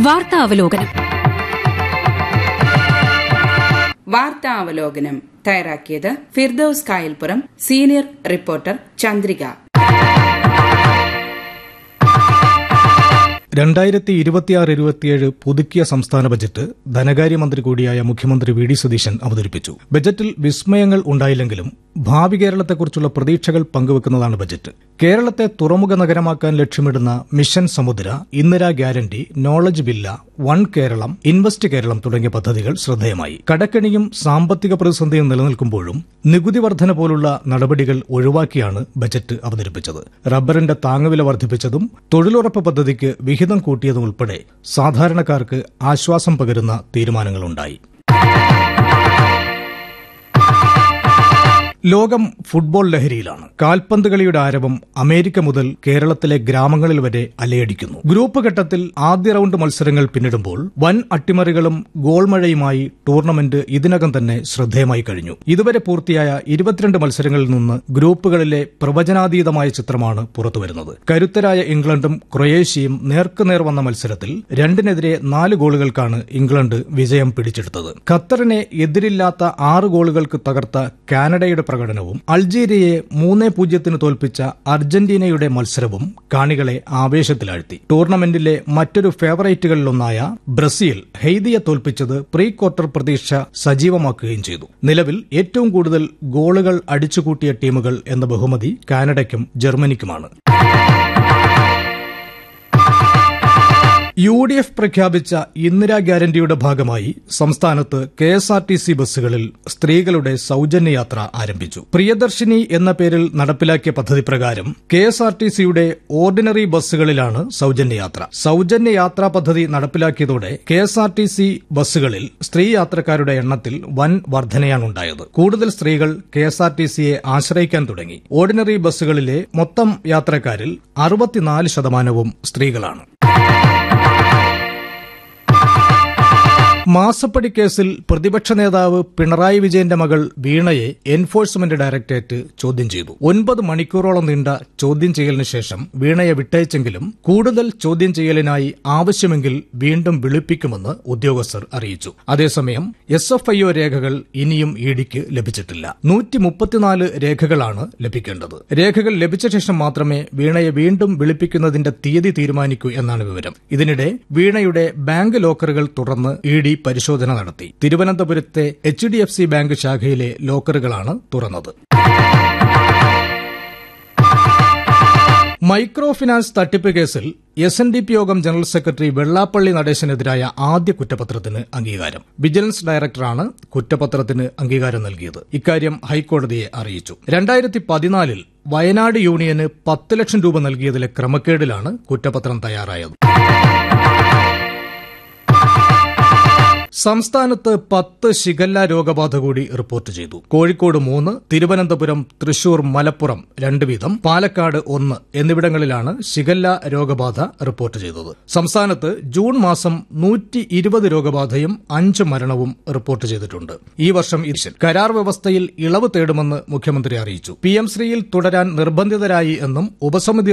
വാർത്താ അവലോകനം വാർത്താ അവലോകനം തയ്യാറാക്കിയത് ഫിർദൌസ് കായൽപ്പുറം സീനിയർ റിപ്പോർട്ടർ ചന്ദ്രിക രണ്ടായിരത്തി ഇരുപത്തിയാറ് ഇരുപത്തിയേഴ് പുതുക്കിയ സംസ്ഥാന ബജറ്റ് ധനകാര്യമന്ത്രി കൂടിയായ മുഖ്യമന്ത്രി വി ഡി സതീശൻ അവതരിപ്പിച്ചു ബജറ്റിൽ വിസ്മയങ്ങൾ ഉണ്ടായില്ലെങ്കിലും ഭാവി കേരളത്തെക്കുറിച്ചുള്ള പ്രതീക്ഷകൾ പങ്കുവെക്കുന്നതാണ് ബജറ്റ് കേരളത്തെ തുറമുഖ നഗരമാക്കാൻ ലക്ഷ്യമിടുന്ന mission Samudra Indira guarantee knowledge ബില്ല വൺ കേരളം ഇൻവെസ്റ്റ് കേരളം തുടങ്ങിയ പദ്ധതികൾ ശ്രദ്ധേയമായി കടക്കെണിയും സാമ്പത്തിക പ്രതിസന്ധിയും നിലനിൽക്കുമ്പോഴും നികുതി വർധന പോലുള്ള നടപടികൾ ഒഴിവാക്കിയാണ് ബജറ്റ് അവതരിപ്പിച്ചത് റബ്ബറിന്റെ താങ്ങുവില വർദ്ധിപ്പിച്ചതും തൊഴിലുറപ്പ് പദ്ധതിക്ക് വിഹിതം കൂട്ടിയതും ഉൾപ്പെടെ സാധാരണക്കാർക്ക് ആശ്വാസം പകരുന്ന തീരുമാനങ്ങളുണ്ടായി ലോകം ഫുട്ബോൾ ലഹരിയിലാണ് കാൽപന്ത് കളിയുടെ ആരവം അമേരിക്ക മുതൽ കേരളത്തിലെ ഗ്രാമങ്ങളിൽ വരെ അലയടിക്കുന്നു ഗ്രൂപ്പ് ഘട്ടത്തിൽ ആദ്യ റൌണ്ട് മത്സരങ്ങൾ പിന്നിടുമ്പോൾ വൻ അട്ടിമറികളും ഗോൾ മഴയുമായി ടൂർണമെന്റ് ഇതിനകം തന്നെ ശ്രദ്ധേയമായി കഴിഞ്ഞു ഇതുവരെ പൂർത്തിയായ ഇരുപത്തിരണ്ട് മത്സരങ്ങളിൽ നിന്ന് ഗ്രൂപ്പുകളിലെ പ്രവചനാതീതമായ ചിത്രമാണ് പുറത്തുവരുന്നത് കരുത്തരായ ഇംഗ്ലണ്ടും ക്രൊയേഷ്യയും നേർക്കുനേർ വന്ന മത്സരത്തിൽ രണ്ടിനെതിരെ നാല് ഗോളുകൾക്കാണ് ഇംഗ്ലണ്ട് വിജയം പിടിച്ചെടുത്തത് ഖത്തറിനെ എതിരില്ലാത്ത ആറ് ഗോളുകൾക്ക് തകർത്ത കാനഡയുടെ പ്രകടനവും അൾജീരിയയെ മൂന്ന് പൂജ്യത്തിന് തോൽപ്പിച്ച അർജന്റീനയുടെ മത്സരവും കാണികളെ ആവേശത്തിലാഴ്ത്തി ടൂർണമെന്റിലെ മറ്റൊരു ഫേവറേറ്റുകളിലൊന്നായ ബ്രസീൽ ഹെയ്തിയെ തോൽപ്പിച്ചത് പ്രീ ക്വാർട്ടർ പ്രതീക്ഷ സജീവമാക്കുകയും ചെയ്തു നിലവിൽ ഏറ്റവും കൂടുതൽ ഗോളുകൾ അടിച്ചുകൂട്ടിയ ടീമുകൾ എന്ന ബഹുമതി കാനഡയ്ക്കും ജർമ്മനിക്കുമാണ് യു ഡി എഫ് പ്രഖ്യാപിച്ച ഇന്ദിരാ ഗ്യാരണ്ടിയുടെ ഭാഗമായി സംസ്ഥാനത്ത് K S R T C ബസ്സുകളിൽ സ്ത്രീകളുടെ സൌജന്യ യാത്ര ആരംഭിച്ചു പ്രിയദർശിനി എന്ന പേരിൽ നടപ്പിലാക്കിയ പദ്ധതി പ്രകാരം കെ എസ് ആർ ടി സിയുടെ ഓർഡിനറി ബസ്സുകളിലാണ് സൌജന്യ യാത്ര സൌജന്യ യാത്രാ പദ്ധതി നടപ്പിലാക്കിയതോടെ K S R T C ബസ്സുകളിൽ സ്ത്രീ യാത്രക്കാരുടെ എണ്ണത്തിൽ വൻ വർധനയാണുണ്ടായത് കൂടുതൽ സ്ത്രീകൾ കെ എസ് ആർ ടി സിയെ ആശ്രയിക്കാൻ തുടങ്ങി ഓർഡിനറി ബസ്സുകളിലെ മൊത്തം യാത്രക്കാരിൽ അറുപത്തിനാല് ശതമാനവും സ്ത്രീകളാണ് മാസപ്പടി കേസിൽ പ്രതിപക്ഷ നേതാവ് പിണറായി വിജയന്റെ മകൾ വീണയെ എൻഫോഴ്സ്മെന്റ് ഡയറക്ടറേറ്റ് ചോദ്യം ചെയ്തു ഒൻപത് മണിക്കൂറോളം നീണ്ട ചോദ്യം ചെയ്യലിന് ശേഷം വീണയെ വിട്ടയച്ചെങ്കിലും കൂടുതൽ ചോദ്യം ചെയ്യലിനായി ആവശ്യമെങ്കിൽ വീണ്ടും വിളിപ്പിക്കുമെന്ന് ഉദ്യോഗസ്ഥർ അറിയിച്ചു അതേസമയം എസ് എഫ് ഐ ഒ രേഖകൾ ഇനിയും ഇഡിക്ക് ലഭിച്ചിട്ടില്ല നൂറ്റി മുപ്പത്തിനാല് രേഖകളാണ് ലഭിക്കേണ്ടത് രേഖകൾ ലഭിച്ച ശേഷം മാത്രമേ വീണയെ വീണ്ടും വിളിപ്പിക്കുന്നതിന്റെ തീയതി തീരുമാനിക്കൂ എന്നാണ് വിവരം ഇതിനിടെ വീണയുടെ ബാങ്ക് ലോക്കറുകൾ തുറന്ന് ഇ ഡി പരിശോധന നടത്തി തിരുവനന്തപുരത്തെ H D F C bank ശാഖയിലെ ലോക്കറുകളാണ് തുറന്നത് മൈക്രോ ഫിനാൻസ് തട്ടിപ്പ് കേസിൽ S N D P Yogam general secretary Vellappally നടേശനെതിരായ ആദ്യ കുറ്റപത്രത്തിന് അംഗീകാരം വിജിലൻസ് ഡയറക്ടറാണ് കുറ്റപത്രത്തിന് അംഗീകാരം നൽകിയത് ഇക്കാര്യം ഹൈക്കോടതിയെ അറിയിച്ചു രണ്ടായിരത്തി പതിനാലിൽ വയനാട് യൂണിയന് പത്ത് ലക്ഷം രൂപ നൽകിയതിലെ ക്രമക്കേടിലാണ് കുറ്റപത്രം തയ്യാറായത് സംസ്ഥാനത്ത് പത്ത് ശിഖല്ല രോഗബാധ കൂടി റിപ്പോർട്ട് ചെയ്തു കോഴിക്കോട് മൂന്ന് തിരുവനന്തപുരം തൃശൂർ മലപ്പുറം രണ്ട് വീതം പാലക്കാട് ഒന്ന് എന്നിവിടങ്ങളിലാണ് ശിഖല്ല രോഗബാധ റിപ്പോർട്ട് ചെയ്തത് സംസ്ഥാനത്ത് ജൂൺ മാസം നൂറ്റി ഇരുപത് രോഗബാധയും അഞ്ച് മരണവും റിപ്പോർട്ട് ചെയ്തിട്ടുണ്ട് ഈ വർഷം ഇരിശൻ കരാർ വ്യവസ്ഥയിൽ ഇളവ് തേടുമെന്ന് മുഖ്യമന്ത്രി അറിയിച്ചു പി എം ശ്രീയിൽ തുടരാൻ നിർബന്ധിതരായി എന്നും ഉപസമിതി